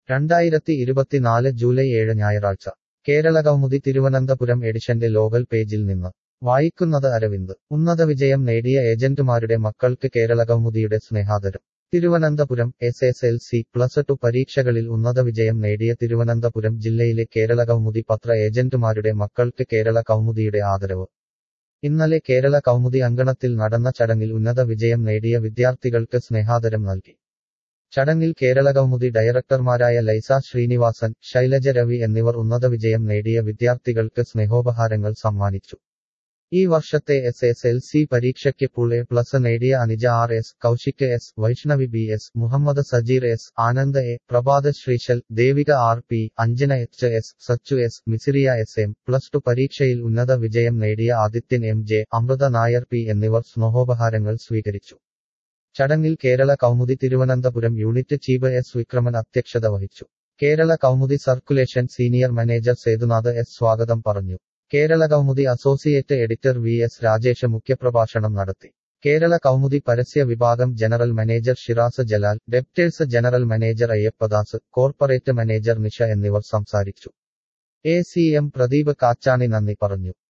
രണ്ടായിരത്തി ഇരുപത്തിനാല് ജൂലൈ ഏഴ് ഞായറാഴ്ച കേരള കൗമുദി തിരുവനന്തപുരം എഡിഷന്റെ ലോകൽ പേജിൽ നിന്ന് വായിക്കുന്നത് അരവിന്ദ് ഉന്നത വിജയം നേടിയ ഏജന്റുമാരുടെ മക്കൾക്ക് കേരള കൗമുദിയുടെ സ്നേഹാദരം Thiruvananthapuram S S L C plus two പരീക്ഷകളിൽ ഉന്നത വിജയം നേടിയ തിരുവനന്തപുരം ജില്ലയിലെ കേരള കൗമുദി പത്ര ഏജന്റുമാരുടെ മക്കൾക്ക് കേരള കൗമുദിയുടെ ആദരവ് ഇന്നലെ കേരള കൗമുദി അങ്കണത്തിൽ നടന്ന ചടങ്ങിൽ ഉന്നത വിജയം നേടിയ വിദ്യാർത്ഥികൾക്ക് സ്നേഹാദരം നൽകി ചടങ്ങിൽ കേരള കൗമുദി ഡയറക്ടർമാരായ ലൈസ ശ്രീനിവാസൻ ശൈലജ രവി എന്നിവർ ഉന്നത വിജയം നേടിയ വിദ്യാർത്ഥികൾക്ക് സ്നേഹോപഹാരങ്ങൾ സമ്മാനിച്ചു ഈ വർഷത്തെ എസ് എസ് എൽ സി പരീക്ഷയ്ക്ക് പുൾ എ പ്ലസ് നേടിയ Anija R S Kaushik S Vaishnavi B S Muhammad Sajeer S Anand A Prabhath Sreeshal Devika R P Anjana H S Sachu S Misiriya S M plus two പരീക്ഷയിൽ ഉന്നത വിജയം നേടിയ Adithyan M J Amritha Nair P എന്നിവർ സ്നേഹോപഹാരങ്ങൾ സ്വീകരിച്ചു ചടങ്ങിൽ Kerala Kaumudi Thiruvananthapuram unit chief S Vikraman അധ്യക്ഷത വഹിച്ചു Kerala Kaumudi circulation senior manager Sethunath S സ്വാഗതം പറഞ്ഞു Kerala Kaumudi associate editor V S Rajesh മുഖ്യപ്രഭാഷണം നടത്തി കേരള കൗമുദി പരസ്യ വിഭാഗം ജനറൽ മാനേജർ ഷിറാസ് ജലാൽ ഡെപ്റ്റേഴ്സ് general manager Ayyappadas corporate manager Nisha എന്നിവർ സംസാരിച്ചു A C M Pradeep Kachani നന്ദി പറഞ്ഞു